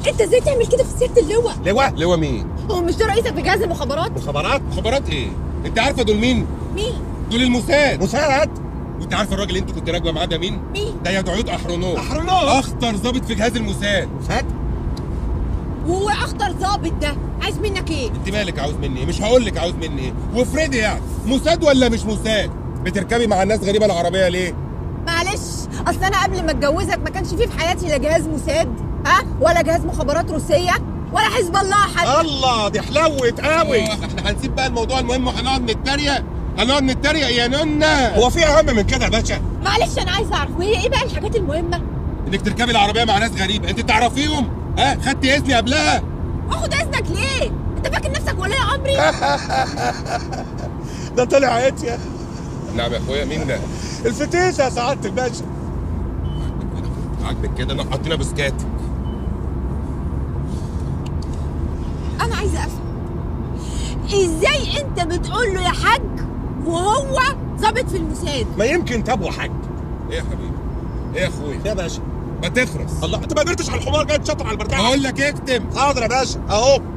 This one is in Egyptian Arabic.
انت ازاي تعمل كده في سياده اللواء لواء لواء مين هو مش ده رئيسك في جهاز المخابرات مخابرات خبرات ايه انت عارفه دول مين مين دول الموساد مساعد وانت عارفه الراجل اللي انت كنت راكبه معاه ده مين مين ده يدعود احرنوت أحرنوت. اخطر ضابط في جهاز الموساد مساعد وهو اخطر ضابط ده عايز منك ايه انت مالك عاوز مني ايه مش هقول لك عاوز مني ايه وافرضي يعني موساد ولا مش موساد بتركبي مع الناس غريبه العربيه ليه معلش اصل انا قبل ما اتجوزك ما كانش فيه في حياتي لا جهاز موساد ها ولا جهاز مخابرات روسيه ولا حزب الله حتى الله دي حلوت قوي آه، احنا هنسيب بقى الموضوع المهم وهنقعد نتريق هنقعد نتريق يا نونا هو في اهم من كده يا باشا معلش انا عايزه اعرف وهي ايه بقى الحاجات المهمه انك تركبي العربيه مع ناس غريبه انت تعرفيهم ها خدتي اذني قبلها واخد اذنك ليه انت فاكر نفسك ولي امري ده طلع عيتيا نعم يا اخويا مين ده الفتيسه يا سعاده الباشا عاجبك كده نقطينا بسكات انا عايزه افهم ازاي انت بتقول له يا حاج وهو ظابط في الموساد ما يمكن تبو حاج ايه يا حبيبي ايه يا اخويا يا باشا ما تخرس الله انت ما قدرتش على الحمار جاي تشطر على البرتاح بقول لك اكتم حاضر يا باشا اهو